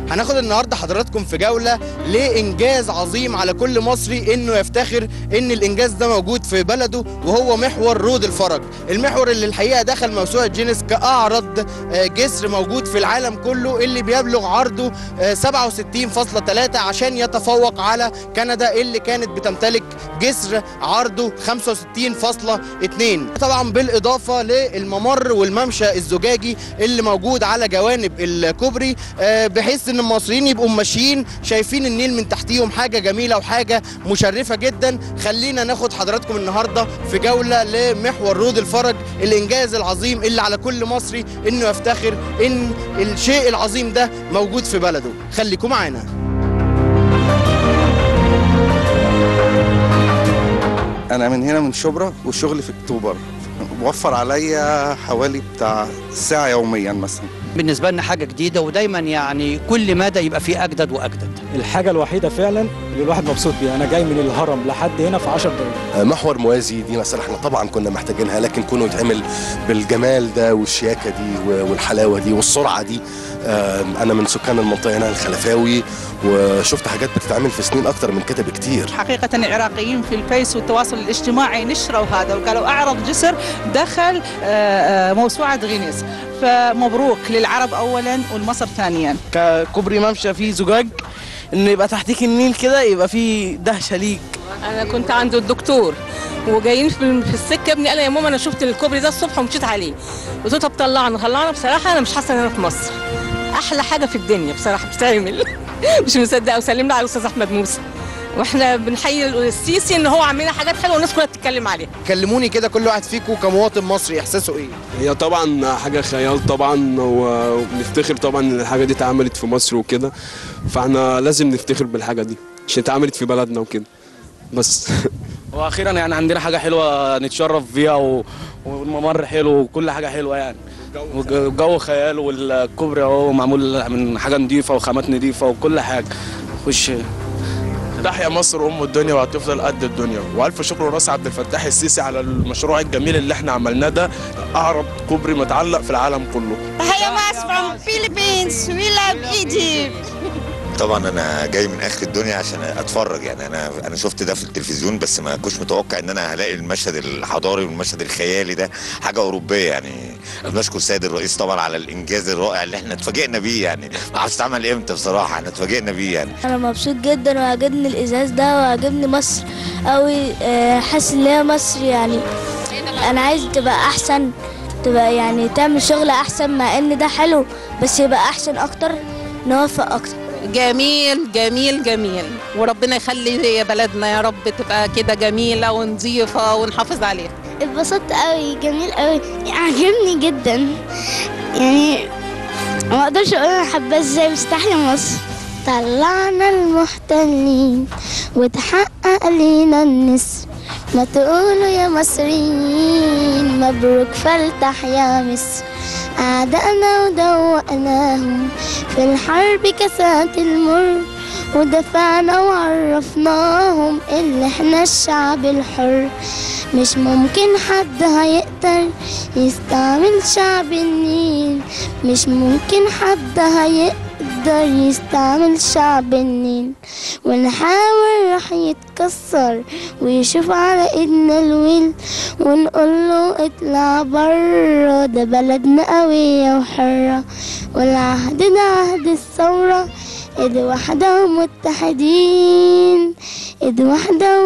هناخد النهارده حضراتكم في جوله لانجاز عظيم على كل مصري انه يفتخر ان الانجاز ده موجود في بلده وهو محور رود الفرج المحور اللي الحقيقه دخل موسوعه جينيس كاعرض آه، جسر موجود في العالم كله اللي بيبلغ عرضه آه، 67.3 عشان يتفوق على كندا اللي كانت بتمتلك جسر عرضه 65.2 طبعا بالاضافه للممر والممشى الزجاجي اللي موجود على جوانب الكوبري آه، بحيث ان المصريين يبقوا ماشيين شايفين النيل من تحتيهم حاجه جميله وحاجه مشرفه جدا خلينا ناخد حضراتكم النهارده في جوله لمحور رود الفرج الانجاز العظيم اللي على كل مصري انه يفتخر ان الشيء العظيم ده موجود في بلده خليكم معانا انا من هنا من شبرا والشغل في اكتوبر وفر عليا حوالي بتاع ساعه يوميا مثلا بالنسبة لنا حاجة جديدة ودايما يعني كل مدى يبقى فيه أجدد وأجدد الحاجة الوحيدة فعلا اللي الواحد مبسوط بيها أنا جاي من الهرم لحد هنا في 10 دقايق محور موازي دي مسألة احنا طبعا كنا محتاجينها لكن كونه يتعمل بالجمال ده والشياكة دي والحلاوة دي والسرعة دي آم، أنا من سكان المنطقة هنا الخلفاوي وشفت حاجات بتتعمل في سنين أكتر من كده بكتير حقيقة العراقيين في الفيس والتواصل الاجتماعي نشروا هذا وقالوا أعرض جسر دخل آه، آه، موسوعة غينيس فمبروك للعرب أولا والمصر ثانيا ككوبري ممشى فيه زجاج ان يبقى تحتيك النيل كده يبقى فيه دهشه ليك انا كنت عند الدكتور وجايين في في السكه ابني قال لي يا ماما انا شفت الكوبري ده الصبح ومشيت عليه قلت له طب طلعنا طلعنا بصراحه انا مش حاسه ان انا في مصر احلى حاجه في الدنيا بصراحه بتتعمل مش مصدقه وسلمنا على الاستاذ احمد موسى واحنا بنحيي السيسي ان هو عامل لنا حاجات حلوه والناس كلها بتتكلم عليها كلموني كده كل واحد فيكم كمواطن مصري احساسه ايه هي طبعا حاجة خيال طبعا وبنفتخر طبعا ان الحاجة دي اتعملت في مصر وكده فاحنا لازم نفتخر بالحاجة دي عشان اتعملت في بلدنا وكده بس واخيرا يعني عندنا حاجه حلوه نتشرف بيها و... والممر حلو وكل حاجه حلوه يعني والجو خيال والكوبري اهو معمول من حاجه نظيفه وخامات نظيفه وكل حاجه خش تحيا مصر ام الدنيا وهتفضل قد الدنيا والف شكر لراس عبد الفتاح السيسي على المشروع الجميل اللي احنا عملناه ده اعرض كوبري متعلق في العالم كله Tahia Mas from Philippines. We love Egypt. طبعا انا جاي من اخر الدنيا عشان اتفرج يعني انا انا شفت ده في التلفزيون بس ما كنتش متوقع ان انا هلاقي المشهد الحضاري والمشهد الخيالي ده حاجه اوروبيه يعني بنشكر السيد الرئيس طبعا على الانجاز الرائع اللي احنا اتفاجئنا بيه يعني ما اعرفش اتعمل امتى بصراحه احنا اتفاجئنا بيه يعني انا مبسوط جدا وعجبني الازاز ده وعجبني مصر قوي آه، حاسس ان هي مصر يعني انا عايز تبقى احسن تبقى يعني تعمل شغل احسن مع ان ده حلو بس يبقى احسن اكتر نوفق اكتر جميل جميل جميل وربنا يخلي بلدنا يا رب تبقى كده جميله ونظيفه ونحافظ عليها اتبسطت قوي جميل قوي عجبني جدا يعني ما اقدرش اقول انا حابه ازاي بس تحيا مصر طلعنا المحتلين وتحقق لينا النسر ما تقولوا يا مصريين مبروك فلتحيا مصر أعدائنا ودوقناهم في الحرب كسات المر ودفعنا وعرفناهم اللي احنا الشعب الحر مش ممكن حد هيقدر يستعمل شعب النيل مش ممكن حد هيقدر يستعمل شعب النيل ونحاول راح يتكسر ويشوف على ايدنا الويل ونقول له اطلع بره ده بلدنا قوية وحرة والعهد ده عهد الثورة ايد واحدة ومتحدين ايد واحدة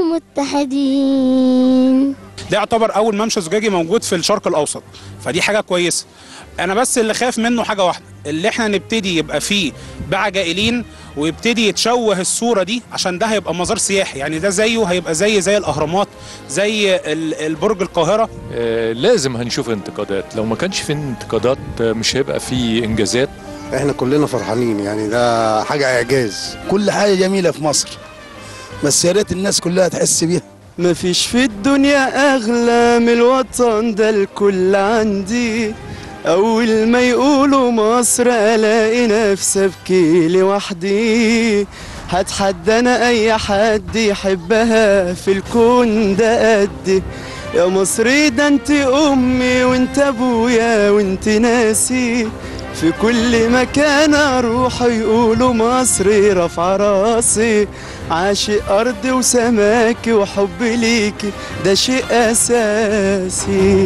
ومتحدين ده يعتبر اول ممشى زجاجي موجود في الشرق الاوسط فدي حاجه كويسه انا بس اللي خايف منه حاجه واحده اللي احنا نبتدي يبقى فيه باع جائلين ويبتدي يتشوه الصوره دي عشان ده هيبقى مزار سياحي يعني ده زيه هيبقى زي زي الاهرامات زي ال- البرج القاهره آه، لازم هنشوف انتقادات لو ما كانش في انتقادات آه، مش هيبقى في انجازات احنا كلنا فرحانين يعني ده حاجه اعجاز كل حاجة جميلة في مصر بس يا ريت الناس كلها تحس بيها مفيش في الدنيا أغلى من الوطن ده الكل عندي أول ما يقولوا مصر ألاقي نفسي أبكي لوحدي هتحدى أنا أي حد يحبها في الكون ده قدي يا مصري ده انت أمي وانت أبويا وانت ناسي في كل مكان اروح يقولوا مصري رافعه راسي عاشق ارض وسماك وحب ليكي ده شيء اساسي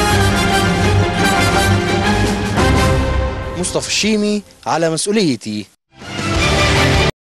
مصطفى الشيمي على مسؤوليتي